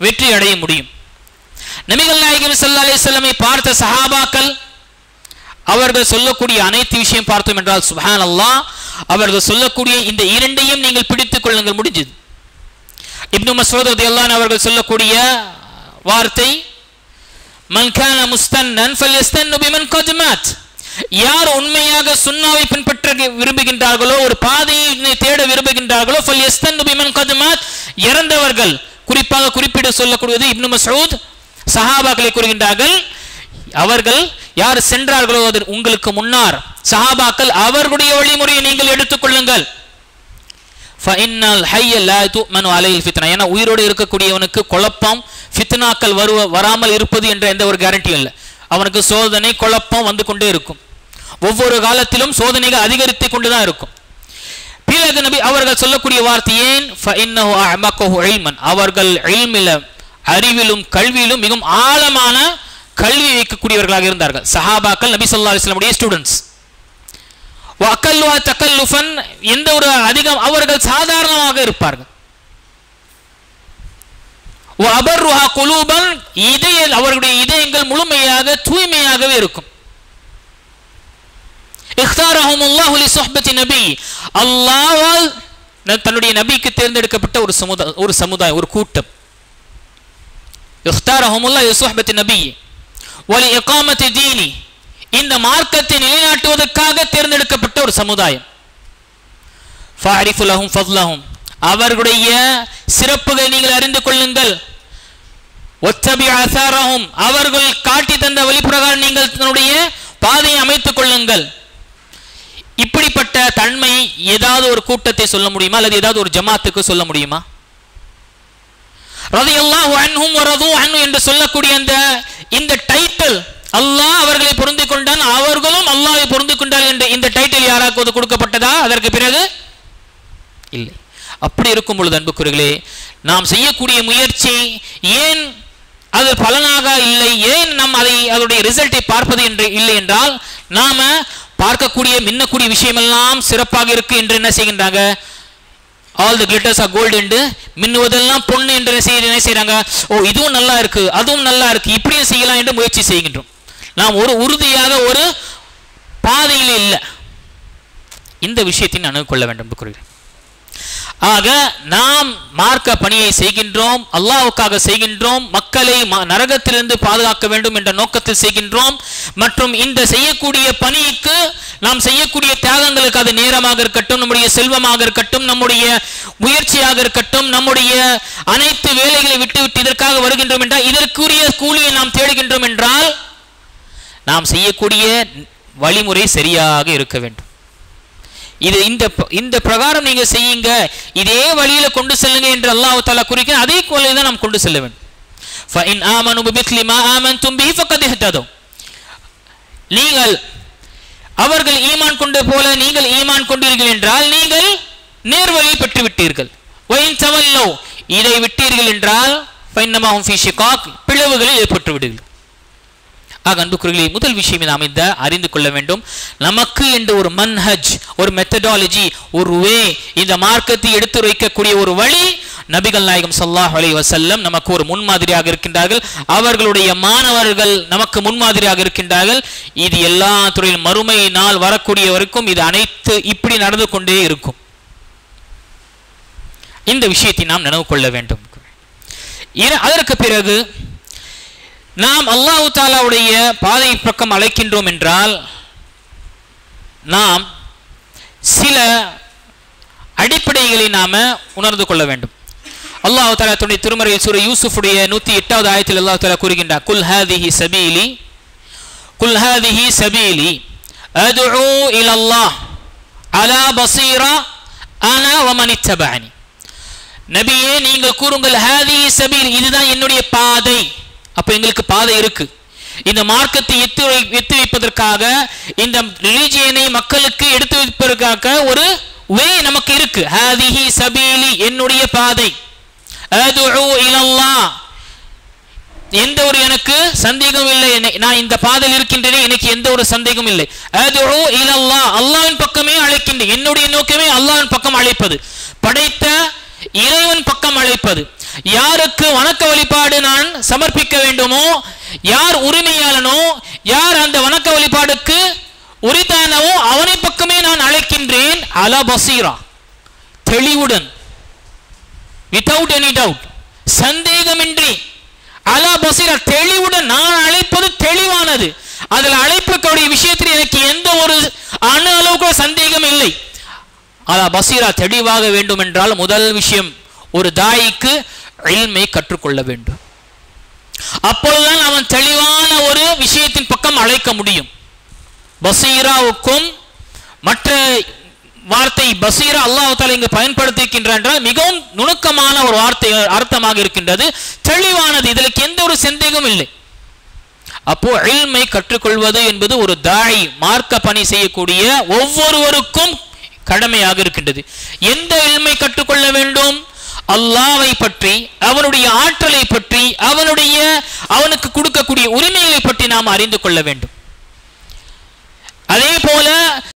வெற்றி அடைய முடியும் நபிகள் நாயகம் ஸல்லல்லாஹு அலைஹி வஸல்லமை பார்த்த சஹாபாக்கள் அவர்கள் சொல்லக்கூடிய அனைத்து விஷயம் பார்த்தோம் என்றால் சுப்ஹான் அல்லாஹ் அவர்கள் சொல்லக்கூடிய இந்த இரண்டையும் நீங்கள் பிடித்துக் கொள்ளுங்கள் முடிஞ்சது இப்னு மஸ்ஊத் ரலியல்லாஹு அன்ஹு அவர்கள் சொல்லக்கூடிய வார்த்தை மன் கான முஸ்தன்னன் ஃபல்யஸ்தன்னு பிமன் கத் மாத் யார் உண்மையாக சுன்னாவை பின்பற்ற விரும்புகின்றார்களோ ஒரு பாதையை தேட விரும்புகின்றார்களோ ஃபல்யஸ்தன்னு பிமன் கத் மாத் இறந்தவர்கள் குறிப்பாக குறிப்பிட சொல்லக்கூடியது இப்னு மஸ்ஊத் சஹாபாக்களை கூறுகின்றார்கள் அவர்கள் யார் சென்றார்களோ அது உங்களுக்கு முன்னார் சஹாபாக்கள் அவர்களுடைய வழிமுறையை நீங்கள் எடுத்துக்கொள்ளுங்கள் ஃபஇன்னல் ஹய்ய லா துமனு அலைல் ஃபித்னா ஏன்னா உயிரோடு இருக்கக்கூடியவனுக்கு குழப்பம் ஃபித்னாக்கள் வருவ வராமல் இருப்பது என்ற எந்த ஒரு கேரண்டியும் இல்லை அவனுக்கு சோதனை குழப்பம் வந்து கொண்டே இருக்கும் ஒவ்வொரு காலத்திலும் சோதனைகள் அதிகரித்து கொண்டு தான் இருக்கும் பிறகு நபி அவர்கள் சொல்லக்கூடிய வார்த்தை ஏன் ஃபஇன்னஹு அஅமகஹு இல்மன் அவர்கள் இல்மில அறிவிலும் கல்வியிலும் மிகவும் ஆழமான கல்வி வைக்கக்கூடியவர்களாக இருந்தார்கள் சஹாபாக்கள் நபி ஸல்லல்லாஹு அலைஹி வஸல்லம் ஸ்டூடெண்ட்ஸ் வக்கல்லுவா தக்கல்லுஃபன் எந்த ஒரு அதிகம் அவர்கள் சாதாரணமாக இருப்பார்கள் அபர்ருஹா குலூபன் இதய அவர்களுடைய இதயங்கள் முழுமையாக தூய்மையாகவே இருக்கும் இஃப்தாரஹுமுல்லாஹு லி சுஹ்பத்தி நபி அல்லாஹ்வால் தன்னுடைய நபிக்கு தேர்ந்தெடுக்கப்பட்ட ஒரு சமுதாயம் ஒரு சமுதாயம் ஒரு கூட்டம் இஃப்தாரஹுமுல்லாஹு லி சுஹ்பத்தி நபி வலி இகாமத்தி தீனி இந்த மார்க்கத்தை நிலைநாட்டுவதற்காக தேர்ந்தெடுக்கப்பட்ட ஒரு சமுதாயம் ஃபாரிஃபுலஹும் ஃபضலஹும் அவர்களுடைய சிறப்புகளை நீங்கள் அறிந்து கொள்ளுங்கள் ஒத்தபி அசாரஹும் அவர்கள் காட்டி தந்த வழிப்பிரகாரம் நீங்கள் தன்னுடைய பாதையை அமைத்துக் கொள்ளுங்கள் இப்படிப்பட்ட தன்மை ஏதாவது ஒரு கூட்டத்தை சொல்ல முடியுமா அல்லது ஏதாவது ஒரு ஜமாத்துக்கு சொல்ல முடியுமா ரதியல்லாஹு அன்ஹும் வரது அன்ஹு என்று சொல்லக்கூடிய அந்த இந்த டைட்டில் அல்லாஹ் அவர்களை பொருந்திக் கொண்டான் அவர்களும் அல்லாஹை பொருந்திக் கொண்டார் என்ற இந்த டைட்டில் யாராவது கொடுக்கப்பட்டதா அதற்கு பிறகு இல்லை அப்படி இருக்கும் பொழுது அன்புக்குறிகளே நாம் செய்யக்கூடிய முயற்சி ஏன் அது பலனாக இல்லை ஏன் நாம் அதை அதனுடைய ரிசல்ட்டை பார்ப்பது என்று இல்லை என்றால் நாம பார்க்கக்கூடிய மின்னக்கூடிய விஷயமெல்லாம் சிறப்பாக இருக்கு என்று என்ன செய்கின்றாங்க all the glitters are gold என்று மின்னுவதெல்லாம் பொண்ணு என்று என்ன செய்ய- என்ன செய்றாங்க ஓ இதுவும் நல்லா இருக்கு அதுவும் நல்லா இருக்கு இப்படியும் செய்யலாம் என்று முயற்சி செய்கின்றோம் நாம் ஒரு உறுதியாக ஒரு பாதையில் இல்லை இந்த விஷயத்தை நான் கொள்ள வேண்டும் என்று கூறுகிறேன் ஆக நாம் மார்க்க பணியை செய்கின்றோம் அல்லாஹ்வுக்காக செய்கின்றோம் மக்களை ம- நரகத்திலிருந்து பாதுகாக்க வேண்டும் என்ற நோக்கத்தில் செய்கின்றோம் மற்றும் இந்த செய்யக்கூடிய பணிக்கு நாம் செய்யக்கூடிய தியாகங்களுக்கு அது நேரமாக இருக்கட்டும் நம்முடைய செல்வமாக இருக்கட்டும் நம்முடைய முயற்சியாக இருக்கட்டும் நம்முடைய அனைத்து வேலைகளை விட்டுவிட்டு இதற்காக வருகின்றோம் என்றால் இதற்குரிய கூலியை நாம் தேடுகின்றோம் என்றால் நாம் செய்யக்கூடிய வழிமுறை சரியாக இருக்க வேண்டும் இது இந்த ப- இந்த பிரகாரம் நீங்க செய்யுங்க இதே வழியில கொண்டு செல்லுங்க என்று அல்லாஹ் தஆலா குறிக்க அதே வழியில தான் நாம் கொண்டு செல்ல வேண்டும் فَإِنْ آمَنُوا بِمِثْلِ مَا آمَنْتُمْ بِهِ فَقَدْ اهْتَدَوْا நீங்கள் அவர்கள் ஈமான் கொண்டு போல நீங்கள் ஈமான் கொண்டீர்கள் என்றால் நீங்கள் நேர்வழி பெற்று விட்டீர்கள் وَإِنْ تَوَلَّوْا இதை விட்டீர்கள் என்றால் فَإِنَّمَا هُمْ فِي شِقَاقٍ பிளவுகளில் ஏற்பட்டு விடுவீர்கள் ஆக அன்புக்குறிகளை முதல் விஷயம் நாம் இந்த அறிந்து கொள்ள வேண்டும் நமக்கு என்று ஒரு மன்ஹஜ் ஒரு மெத்தடாலஜி ஒரு வே இந்த மார்க்கத்தை எடுத்து வைக்கக்கூடிய ஒரு வழி நபிகள் நாயகம் ஸல்லல்லாஹு அலைஹி வஸல்லம் நமக்கு ஒரு முன்மாதிரியாக இருக்கின்றார்கள் அவர்களுடைய மாணவர்கள் நமக்கு முன்மாதிரியாக இருக்கின்றார்கள் இது எல்லா துறையிலும் மறுமை நாள் வரக்கூடிய வரைக்கும் இது அனைத்து இப்படி நடந்து கொண்டே இருக்கும் இந்த விஷயத்தை நாம் நினைவு கொள்ள வேண்டும் இர- அதற்கு பிறகு நாம் அல்லாஹ் தாலாவுடைய பாதை பக்கம் அழைக்கின்றோம் என்றால் நாம் சில அடிப்படைகளை நாம உணர்ந்து கொள்ள வேண்டும் அல்லாஹ் தாலா தன்னுடைய திருமறையில் சூர யூசுஃபுடைய நூத்தி எட்டாவது ஆயத்தில் அல்லாஹ் தாலா கூறுகின்றார் குல் ஹாதிஹி சபீலி குல் ஹாதிஹி சபீலி அத்உ இலல்லாஹ் அலா பஸீரா அனா வமன் இத்தபஅனி நபியே நீங்கள் கூறுங்கள் ஹாதி சபீல் இதுதான் என்னுடைய பாதை அப்ப எங்களுக்கு பாதை இருக்கு இந்த மார்க்கத்தை எத்து வை- எத்து வைப்பதற்காக இந்த ரிலிஜியனை மக்களுக்கு எடுத்து வைப்பதற்காக ஒரு வே நமக்கு இருக்கு ஹாதிஹி சபீலி என்னுடைய பாதை அத்உ இலல்லாஹ் எந்த ஒரு எனக்கு சந்தேகம் இல்லை என்னை- நான் இந்த பாதையில் இருக்கின்றேனே எனக்கு எந்த ஒரு சந்தேகம் இல்லை அத்உ இலல்லாஹ் அல்லாஹ்வின் பக்கமே அழைக்கின்றேன் என்னுடைய நோக்கமே அல்லாஹ்வின் பக்கம் அழைப்பது படைத்த இறைவன் பக்கம் அழைப்பது யாருக்கு வணக்க வழிபாடு நான் சமர்ப்பிக்க வேண்டுமோ யார் உரிமையாளனோ யார் அந்த வணக்க வழிபாடுக்கு உரித்தானவோ அவனை பக்கமே நான் அழைக்கின்றேன் அலா பசீரா தெளிவுடன் வித்தவுட் எனி டவுட் சந்தேகமின்றி அலா பசீரா தெளிவுடன் நான் அழைப்பது தெளிவானது அதில் அழைப்புக்கூடிய விஷயத்தில் எனக்கு எந்த ஒரு அணு அளவு கூட சந்தேகம் இல்லை அலா பசீரா தெளிவாக வேண்டும் என்றால் முதல் விஷயம் ஒரு தாய்க்கு இல்மை கற்றுக்கொள்ள வேண்டும் அப்பொழுதுதான் அவன் தெளிவான ஒரு விஷயத்தின் பக்கம் அழைக்க முடியும் பசீராவுக்கும் மற்ற வார்த்தை பசீரா அல்லாஹ் தாலா இங்கு பயன்படுத்தியிருக்கின்றார் என்றால் மிகவும் நுணுக்கமான ஒரு வார்த்தை அர்த்தமாக இருக்கின்றது தெளிவானது இதற்கு எந்த ஒரு சந்தேகமும் இல்லை அப்போ இல்மை கற்றுக்கொள்வது என்பது ஒரு தாய் மார்க்க பணி செய்யக்கூடிய ஒவ்வொருவருக்கும் கடமையாக இருக்கின்றது எந்த இல்மை கற்றுக்கொள்ள வேண்டும் அல்லாவை பற்றி அவனுடைய ஆற்றலை பற்றி அவனுடைய அவனுக்கு கொடுக்கக்கூடிய உரிமைகளை பற்றி நாம் அறிந்து கொள்ள வேண்டும் அதே போல